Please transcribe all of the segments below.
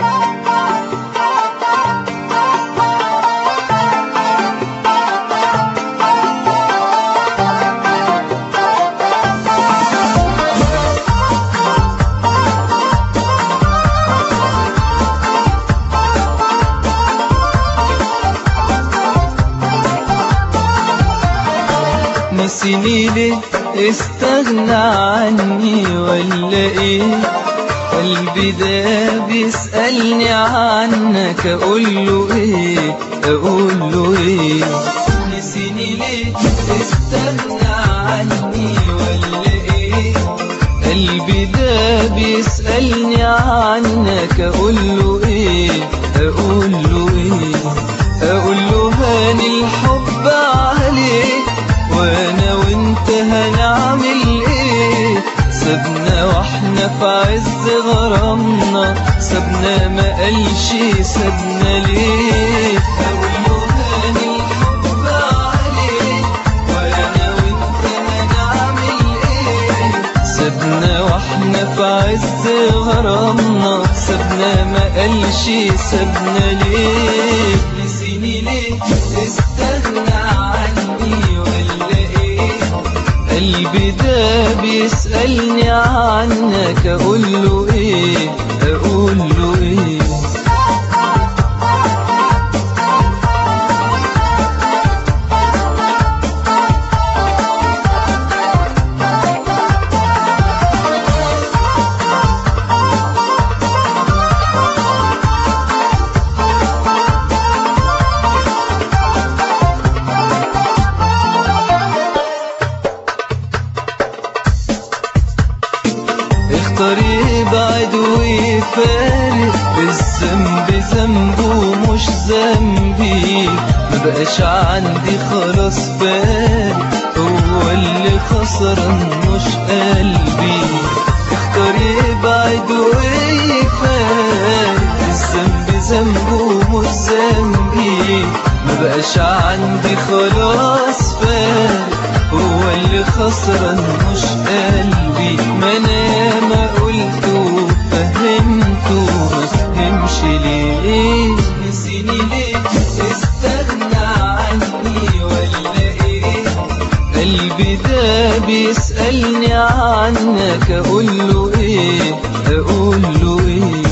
نسيني ليه استغنى عني ولا ايه قلبي ده بيسألني عنك اقول له ايه اقول له ايه نسيني ليه استغنى عني ولا ايه قلبي ده بيسألني عنك اقول له ايه اقول له ايه اقول له هاني الحب عليك وانا وانت هنعمل ايه سبنا واحنا في عز غرامنا سبنا ما قالش سبنا ليه اقول له هاني الحب عليك وانا وانت هنعمل ايه سبنا واحنا في عز غرامنا سبنا ما قالش سبنا ليه نسيني ليه استغنى عني ولا ايه قلبي ده بيسألني عنك اقول له ايه اقول له ايه اختار يبعد ويفارق الذنب ذنبه مش ذنبي مبقاش عندي خلاص فارق هو اللي خسران مش قلبي اختار يبعد ويفارق الذنب ذنبه مش ذنبي مبقاش عندي خلاص فارق هو اللي خسران مش قلبي ما انا ما قلت وفهمت وما فهمش ليه نسيني ليه استغنى عني ولا ايه قلبي ده بيسألني عنك اقول له ايه اقول له ايه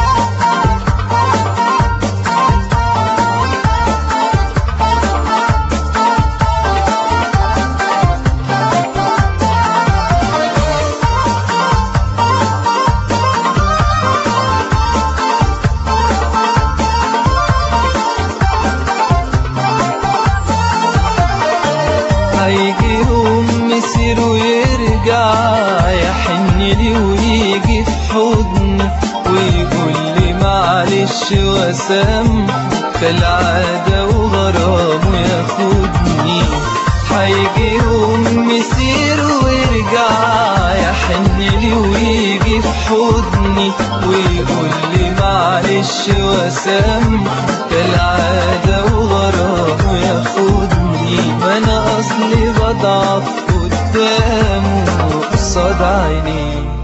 هيجي يوم مسير ويرجع يحن لي ويجي في حضني ويقول لي معلش وسامحه كالعادة وغرامه ياخدني هيجي يوم مسير ويرجع يحن لي ويجي في حضني ويقول لي معلش وسامحه كالعادة وغرامه ياخدني ما انا اصلي بضعف قدامه قصاد عينيه